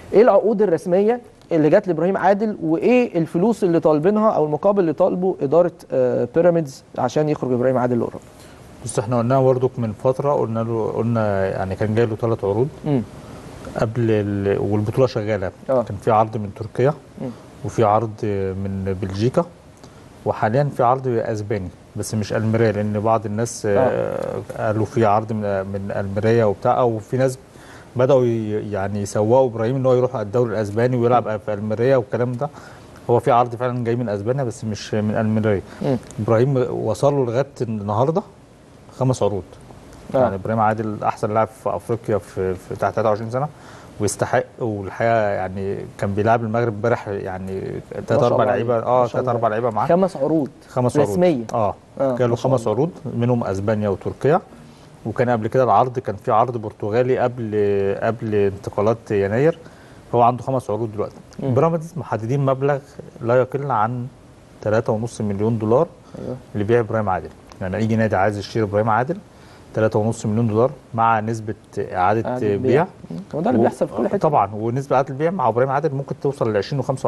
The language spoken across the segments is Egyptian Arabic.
ايه العقود الرسميه اللي جت لابراهيم عادل وايه الفلوس اللي طالبينها او المقابل اللي طالبه اداره آه، بيراميدز عشان يخرج ابراهيم عادل لاوروبا بص احنا قلناها برضك من فتره قلنا له قلنا يعني كان جاي له ثلاث عروض مم. قبل ال... والبطوله شغاله آه. كان في عرض من تركيا مم. وفي عرض من بلجيكا وحاليا في عرض اسباني بس مش الميريا لان بعض الناس آه. قالوا في عرض من من الميريا وبتاع او في ناس بداوا ي- يعني يسوقوا ابراهيم ان هو يروح على الدوري الاسباني ويلعب في الميريا والكلام ده هو في عرض فعلا جاي من اسبانيا بس مش من الميريا مم. ابراهيم وصل له لغايه النهارده خمس عروض آه. يعني ابراهيم عادل احسن لاعب في افريقيا في, في تحت 23 سنه ويستحق والحقيقه يعني كان بيلعب المغرب امبارح يعني ثلاث شاء اربع الله لعيبه عليه. اه ما شاء ثلاث الله. اربع لعيبه معاه خمس عروض خمس عروض رسميه اه, آه، كان ما له شاء خمس الله. عروض منهم اسبانيا وتركيا وكان قبل كده العرض كان في عرض برتغالي قبل قبل انتقالات يناير هو عنده خمس عروض دلوقتي مم. بيراميدز محددين مبلغ لا يقل عن 3.5 مليون دولار ايوه لبيع ابراهيم عادل يعني اي نادي عايز يشتري ابراهيم عادل 3.5 مليون دولار مع نسبه اعاده إعادة بيع, بيع. هو ده اللي و- بيحصل في كل حته طبعا ونسبه اعاده البيع مع ابراهيم عادل ممكن توصل ل 20 و 25%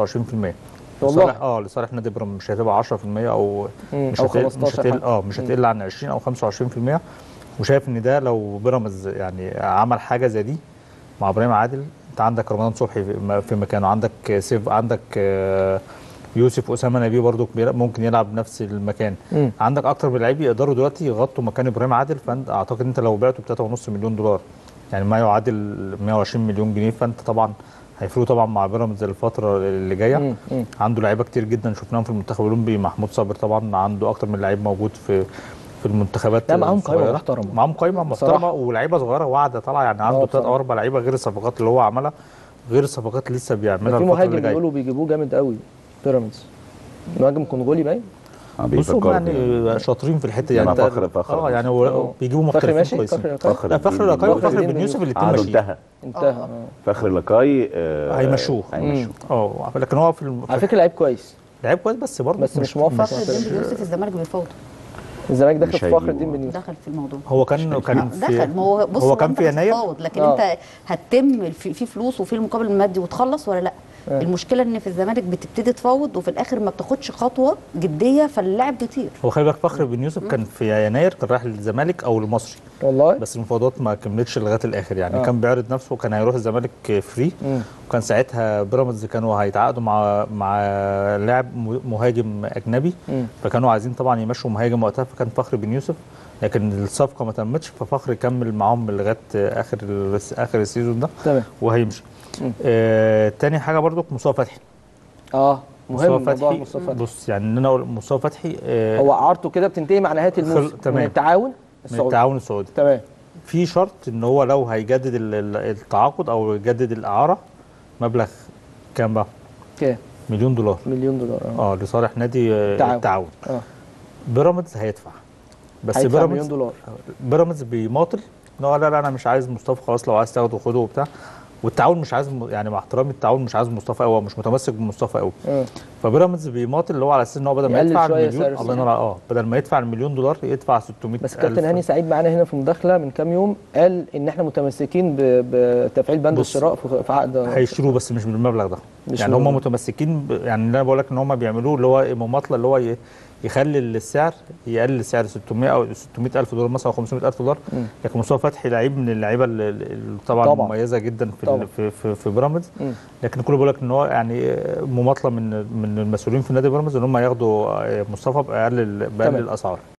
والله. لصالح اه لصالح نادي بيراميدز مش هتبقى 10% او مم. مش أو هتقل مش 15 هتقل حتى. اه مش مم. هتقل عن 20 او 25% وشايف ان ده لو بيراميدز يعني عمل حاجه زي دي مع ابراهيم عادل انت عندك رمضان صبحي في- في مكانه عندك سيف عندك آه، يوسف اسامه نبيه برضو بيلعب- ممكن يلعب نفس المكان مم. عندك اكتر من لعيب يقدروا دلوقتي يغطوا مكان ابراهيم عادل فانت اعتقد انت لو بعته ب 3.5 مليون دولار يعني ما يعادل 120 مليون جنيه فانت طبعا هيفرقوا طبعا مع بيراميدز الفتره اللي جايه مم. مم. عنده لعيبه كتير جدا شفناهم في المنتخب الاولمبي محمود صابر طبعا عنده اكتر من لعيب موجود في في المنتخبات لا، معاهم قايمة الصغيرة. محترمة. معاهم قايمه بصراحة. محترمه ولاعيبه صغيره واعده طالعه يعني عنده آه، ثلاث او بصراحة. اربع لعيبه غير الصفقات اللي هو عملها غير الصفقات اللي لسه بيعملها في الفتره مهاجم اللي جايه بيقولوا بيجيبوه جامد قوي بيراميدز مهاجم كونغولي باين آه، بصوا هم بيفكروا يعني شاطرين في الحته يعني أنا أنت- فخر- فخر. اه يعني هو آه. بيجيبوا فخر محترفين ماشي كويسين فخر فخر لا فخر الدين لقاي فخر وفخر الدين بن يوسف الاثنين عقده ماشيين انتهى انتهى آه. فخر لقاي آه، هيمشوه. هيمشوه اه لكن هو في الم... على فكره لعيب كويس لعيب كويس بس برضه بس مش موفق. فخر الدين بن يوسف الزمالك بيفوض الزمالك داخل مش في فخر هيجيبه. الدين بن يوسف دخل في الموضوع هو كان كان في دخل ما هو بص هو كان أنت في يناير بتتفاوض لكن آه. انت هتتم في في فلوس وفي المقابل المادي وتخلص ولا لا آه. المشكله ان في الزمالك بتبتدي تفاوض وفي الاخر ما بتاخدش خطوه جديه فاللاعب بيطير هو خلي بالك فخر بن يوسف كان في يناير كان رايح للزمالك او المصري والله بس المفاوضات ما كملتش لغايه الاخر يعني آه. آه. كان بيعرض نفسه وكان هيروح الزمالك فري مم. وكان ساعتها بيراميدز كانوا هيتعاقدوا مع مع لاعب م- مهاجم اجنبي مم. فكانوا عايزين طبعا يمشوا مهاجم وقتها فكان فخر بن يوسف لكن الصفقه ما تمتش ففخر كمل معاهم لغايه اخر ال- اخر السيزون ده تمام وهيمشي مم. آه تاني حاجه برضو مصطفى فتحي اه مهم مصطفى موضوع فتحي مصطفى فتحي بص يعني ان انا اقول مصطفى فتحي آه هو اعارته كده بتنتهي مع نهايه الموسم خل- تمام. من التعاون من السعودي التعاون السعودي تمام في شرط ان هو لو هيجدد ال- ال- التعاقد او يجدد الاعاره مبلغ كام بقى؟ كام مليون دولار مليون دولار اه اه لصالح نادي آه، التعاون. التعاون اه بيراميدز هيدفع بس هيدفع مليون بيراميدز دولار بيراميدز بيماطل ان هو لا لا انا مش عايز مصطفى خلاص لو عايز تاخده خده وبتاع والتعاون مش عايز م- يعني مع احترامي التعاون مش عايز مصطفى قوي مش متمسك بمصطفى قوي اه فبيراميدز بيماطل اللي هو على اساس ان هو بدل ما يقلل يدفع شوية المليون سعر الله ينور عليك اه بدل ما يدفع المليون دولار يدفع 600 بس كابتن هاني سعيد معانا هنا في مداخله من كام يوم قال ان احنا متمسكين ب- بتفعيل بند بص، الشراء في في عقد هيشتروه بس مش بالمبلغ ده مش يعني هم بالمبلغ. متمسكين ب... يعني اللي انا بقول لك ان هم بيعملوه اللي هو مماطله اللي هو ي... يخلي السعر يقلل السعر 600 او 600 الف دولار مثلا او 500 الف دولار مم. لكن مصطفى فتحي لعيب من اللعيبه اللي اللي طبعا, طبعاً. مميزه جدا في طبعاً. ال... في في, في بيراميدز مم. لكن كله بيقول لك ان هو يعني مماطله من من المسؤولين في نادي بيراميدز ان هم ياخدوا مصطفى باقل ال- باقل تمام. الاسعار